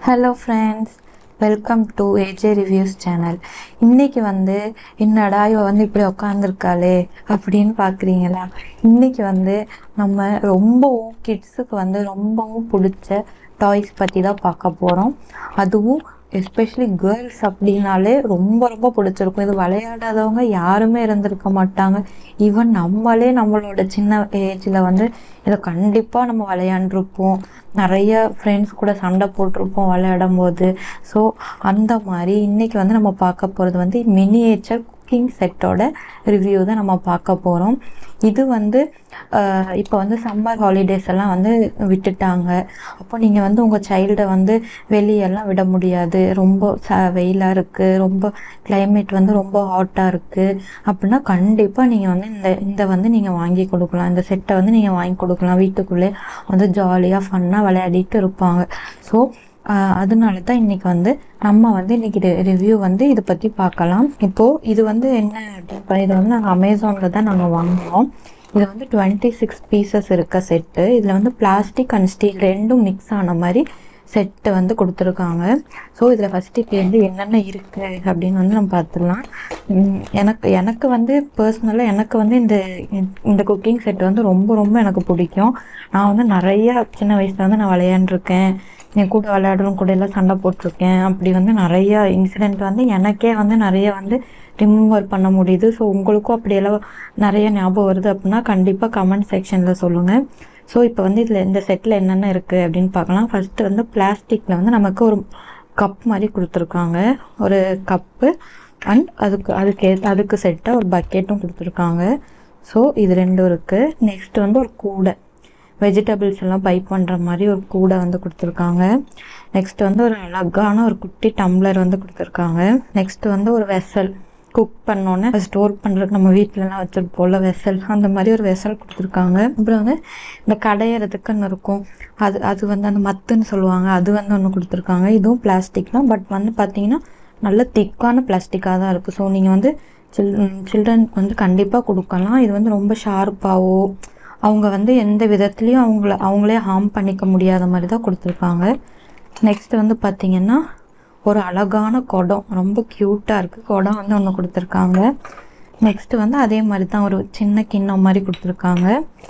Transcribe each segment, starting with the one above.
hello friends welcome to A J reviews channel இன்னைக்கு வந்து என்னடா இவ வந்து இப்படி உட்காந்துருக்காளே அப்படின்னு பார்க்குறீங்களா இன்னைக்கு வந்து நம்ம ரொம்பவும் கிட்ஸுக்கு வந்து ரொம்பவும் பிடிச்ச டாய்ஸ் பற்றி தான் பார்க்க போகிறோம் அதுவும் எஸ்பெஷலி கேர்ள்ஸ் அப்படின்னாலே ரொம்ப ரொம்ப பிடிச்சிருக்கும் இது விளையாடாதவங்க யாருமே இருந்திருக்க மாட்டாங்க ஈவன் நம்மளே நம்மளோட சின்ன ஏஜில் வந்து இதை கண்டிப்பாக நம்ம விளையாண்டுருப்போம் நிறைய ஃப்ரெண்ட்ஸ் கூட சண்டை போட்டிருப்போம் விளையாடும் போது ஸோ அந்த மாதிரி இன்னைக்கு வந்து நம்ம பார்க்க போகிறது வந்து மினியேச்சர் குக்கிங் செட்டோட ரிவ்யூ தான் நம்ம பார்க்க போகிறோம் இது வந்து இப்போ வந்து சம்மர் ஹாலிடேஸ் எல்லாம் வந்து விட்டுட்டாங்க அப்போ நீங்கள் வந்து உங்கள் சைல்டை வந்து வெளியெல்லாம் விட முடியாது ரொம்ப ச வெயிலாக இருக்குது ரொம்ப climate வந்து ரொம்ப ஹாட்டாக இருக்குது அப்படின்னா கண்டிப்பாக நீங்கள் வந்து இந்த இந்த வந்து நீங்கள் வாங்கி கொடுக்கலாம் இந்த செட்டை வந்து நீங்கள் வாங்கி கொடுக்கலாம் வீட்டுக்குள்ளே வந்து ஜாலியாக ஃபன்னாக விளையாடிட்டு இருப்பாங்க ஸோ அதனால தான் இன்னைக்கு வந்து நம்ம வந்து இன்னைக்கு ரிவ்யூ வந்து இதை பற்றி பார்க்கலாம் இப்போது இது வந்து என்ன இப்போ இது வந்து நாங்கள் அமேசானில் தான் நாங்கள் வாங்கினோம் இது வந்து டுவெண்ட்டி சிக்ஸ் பீசஸ் இருக்க செட்டு இதில் வந்து பிளாஸ்டிக் அண்ட் ஸ்டீல் ரெண்டும் மிக்ஸ் ஆன மாதிரி செட்டு வந்து கொடுத்துருக்காங்க ஸோ இதில் ஃபஸ்ட்டு இப்போ வந்து என்னென்ன இருக்குது அப்படின்னு வந்து நம்ம பார்த்துடலாம் உம் எனக்கு எனக்கு வந்து பர்சனலாக எனக்கு வந்து இந்த இந்த குக்கிங் செட் வந்து ரொம்ப ரொம்ப எனக்கு பிடிக்கும் நான் வந்து நிறைய சின்ன வயசில் வந்து நான் விளையாண்டுருக்கேன் என் கூட விளையாடுறவங்க கூட எல்லாம் சண்டை போட்டிருக்கேன் அப்படி வந்து நிறைய இன்சிடெண்ட் வந்து எனக்கே வந்து நிறைய வந்து ரிமூவர் பண்ண முடியுது ஸோ உங்களுக்கும் அப்படியெல்லாம் நிறைய ஞாபகம் வருது அப்படின்னா கண்டிப்பாக கமெண்ட் செக்ஷனில் சொல்லுங்கள் ஸோ இப்போ வந்து இதில் இந்த செட்டில் என்னென்ன இருக்குது அப்படின்னு பார்க்கலாம் ஃபஸ்ட்டு வந்து பிளாஸ்டிக்கில் வந்து நமக்கு ஒரு கப் மாதிரி கொடுத்துருக்காங்க ஒரு கப்பு அண்ட் அதுக்கு அதுக்கு ஏற்ற அதுக்கு செட்டாக ஒரு பக்கெட்டும் கொடுத்துருக்காங்க ஸோ இது ரெண்டும் இருக்குது நெக்ஸ்ட் வந்து ஒரு கூடை வெஜிடபிள்ஸ் எல்லாம் பை பண்ணுற மாதிரி ஒரு கூடை வந்து கொடுத்துருக்காங்க நெக்ஸ்ட் வந்து ஒரு அழகான ஒரு குட்டி டம்ளர் வந்து கொடுத்துருக்காங்க நெக்ஸ்ட் வந்து ஒரு வெசல் குக் பண்ணோன்னே ஸ்டோர் பண்ணுறதுக்கு நம்ம வீட்டிலலாம் வச்சுருப்போம்ல வெசல் அந்த மாதிரி ஒரு வெசல் கொடுத்துருக்காங்க அப்புறம் வந்து இந்த கடையிறதுக்குன்னு இருக்கும் அது அது வந்து அந்த மத்துன்னு சொல்லுவாங்க அது வந்து ஒன்று கொடுத்துருக்காங்க இதுவும் பிளாஸ்டிக் தான் பட் வந்து பார்த்தீங்கன்னா நல்ல திக்கான பிளாஸ்டிக்காக தான் இருக்குது ஸோ நீங்கள் வந்து சில் சில்ட்ரனுக்கு வந்து கண்டிப்பாக கொடுக்கலாம் இது வந்து ரொம்ப ஷார்ப்பாகவோ அவங்க வந்து எந்த விதத்துலேயும் அவங்கள அவங்களே ஹார்ம் பண்ணிக்க முடியாத மாதிரி தான் கொடுத்துருக்காங்க நெக்ஸ்ட் வந்து பார்த்தீங்கன்னா ஒரு அழகான குடம் ரொம்ப க்யூட்டாக இருக்குது குடம் வந்து ஒன்று கொடுத்துருக்காங்க நெக்ஸ்ட் வந்து அதே மாதிரி தான் ஒரு சின்ன கிண்ணம் மாதிரி கொடுத்துருக்காங்க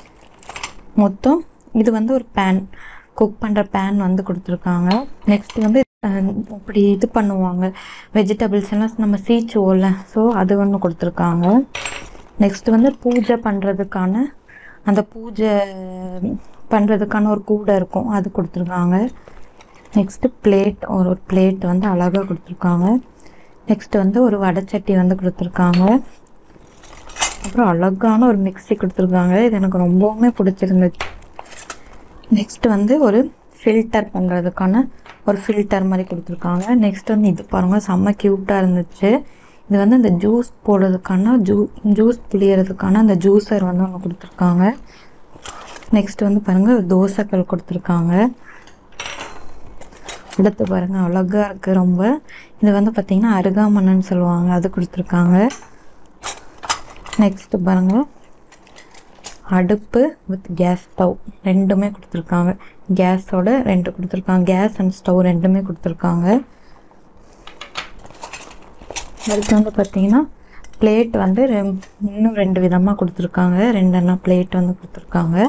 மொத்தம் இது வந்து ஒரு பேன் குக் பண்ணுற பேன் வந்து கொடுத்துருக்காங்க நெக்ஸ்ட் வந்து அஹ், இப்படி இது பண்ணுவாங்க வெஜிடபிள்ஸ் எல்லாம் நம்ம சீச்சுவோம்ல ஸோ அது ஒன்று கொடுத்துருக்காங்க நெக்ஸ்ட் வந்து பூஜை பண்ணுறதுக்கான அந்த பூஜை பண்ணுறதுக்கான ஒரு கூடை இருக்கும் அது கொடுத்துருக்காங்க நெக்ஸ்ட்டு பிளேட் ஒரு ஒரு பிளேட் வந்து அழகாக கொடுத்துருக்காங்க நெக்ஸ்ட் வந்து ஒரு வடைச்சட்டி வந்து கொடுத்துருக்காங்க அப்புறம் அழகான ஒரு மிக்ஸி கொடுத்துருக்காங்க இது எனக்கு ரொம்பவுமே பிடிச்சிருந்துச்சு நெக்ஸ்ட் வந்து ஒரு ஃபில்டர் பண்ணுறதுக்கான ஒரு ஃபில்டர் மாதிரி கொடுத்துருக்காங்க நெக்ஸ்ட் வந்து இது பாருங்கள் செம்ம க்யூட்டாக இருந்துச்சு இது வந்து இந்த ஜூஸ் போடுறதுக்கான ஜூ ஜூஸ் புளியறதுக்கான அந்த ஜூஸர் வந்து ஒன்று கொடுத்துருக்காங்க நெக்ஸ்ட் வந்து பாருங்கள் தோசைக்கல் கொடுத்துருக்காங்க அடுத்து பாருங்கள் அழகாக இருக்குது ரொம்ப இது வந்து பார்த்திங்கன்னா அருகாமனைன்னு சொல்லுவாங்க அது கொடுத்துருக்காங்க நெக்ஸ்ட் பாருங்கள் அடுப்பு வித் கேஸ் ஸ்டவ் ரெண்டுமே கொடுத்துருக்காங்க கேஸோட ரெண்டு கொடுத்துருக்காங்க கேஸ் அண்ட் ஸ்டவ் ரெண்டுமே கொடுத்துருக்காங்க அடுத்து வந்து பார்த்தீங்கன்னா பிளேட் வந்து ரெம்- இன்னும் ரெண்டு விதமாக கொடுத்துருக்காங்க ரெண்டெண்ணா பிளேட் வந்து கொடுத்துருக்காங்க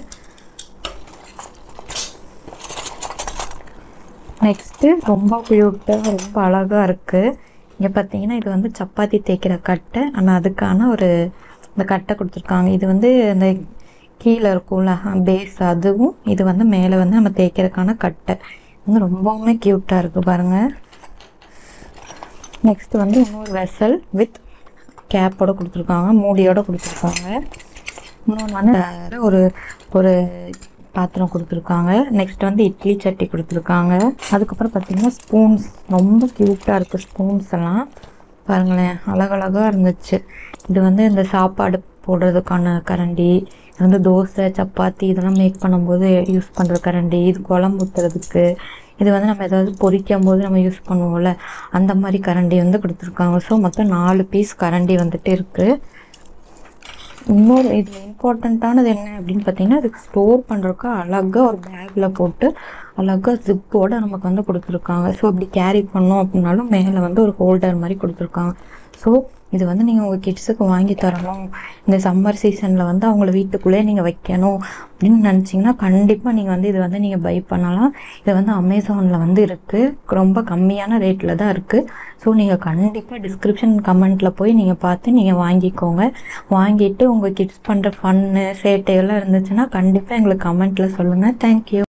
நெக்ஸ்ட்டு ரொம்ப க்யூட்டாக ரொம்ப அழகாக இருக்குது இங்கே பார்த்தீங்கன்னா இது வந்து சப்பாத்தி தேய்க்கிற கட்டை ஆனால் அதுக்கான ஒரு இந்த கட்டை கொடுத்துருக்காங்க இது வந்து இந்த கீழே இருக்கும்ல பேஸ் அதுவும் இது வந்து மேலே வந்து நம்ம தேய்க்கிறதுக்கான கட்டை இது வந்து ரொம்பவுமே க்யூட்டாக இருக்குது பாருங்கள் நெக்ஸ்ட் வந்து இன்னொரு வெசல் வித் கேப்போட கொடுத்துருக்காங்க மூடியோட கொடுத்துருக்காங்க இன்னொன்று வந்து வேற ஒரு ஒரு பாத்திரம் கொடுத்துருக்காங்க நெக்ஸ்ட் வந்து இட்லி சட்டி கொடுத்துருக்காங்க அதுக்கப்புறம் பார்த்தீங்கன்னா ஸ்பூன்ஸ் ரொம்ப க்யூட்டாக இருக்குது ஸ்பூன்ஸ் எல்லாம் பாருங்களேன் அழகழகாக இருந்துச்சு இது வந்து இந்த சாப்பாடு போடுறதுக்கான கரண்டி இது வந்து தோசை சப்பாத்தி இதெல்லாம் மேக் பண்ணும்போது யூஸ் பண்ணுற கரண்டி இது குழம்பு ஊற்றுறதுக்கு இது வந்து நம்ம ஏதாவது பொரிக்கும் போது நம்ம யூஸ் பண்ணுவோம்ல அந்த மாதிரி கரண்டி வந்து கொடுத்துருக்காங்க ஸோ மொத்தம் நாலு பீஸ் கரண்டி வந்துட்டு இருக்குது இன்னொரு இதில் இம்பார்ட்டண்ட்டானது என்ன அப்படின்னு பார்த்தீங்கன்னா இதுக்கு ஸ்டோர் பண்ணுறதுக்கு அழகாக ஒரு பேக்கில் போட்டு அழகாக ஜிப்போட நமக்கு வந்து கொடுத்துருக்காங்க ஸோ அப்படி கேரி பண்ணோம் அப்படின்னாலும் மேலே வந்து ஒரு ஹோல்டர் மாதிரி கொடுத்துருக்காங்க ஸோ இது வந்து நீங்கள் உங்கள் கிட்ஸுக்கு வாங்கி தரணும் இந்த சம்மர் சீசனில் வந்து அவங்கள வீட்டுக்குள்ளே நீங்கள் வைக்கணும் அப்படின்னு நினச்சிங்கன்னா கண்டிப்பாக நீங்கள் வந்து இது வந்து நீங்கள் பை பண்ணலாம் இது வந்து அமேசானில் வந்து இருக்குது ரொம்ப கம்மியான ரேட்டில் தான் இருக்குது ஸோ நீங்கள் கண்டிப்பாக டிஸ்கிரிப்ஷன் கமெண்ட்டில் போய் நீங்கள் பார்த்து நீங்கள் வாங்கிக்கோங்க வாங்கிட்டு உங்கள் கிட்ஸ் பண்ணுற ஃபன்னு சேட்டையெல்லாம் இருந்துச்சுன்னா கண்டிப்பாக எங்களுக்கு கமெண்ட்டில் சொல்லுங்கள் தேங்க்யூ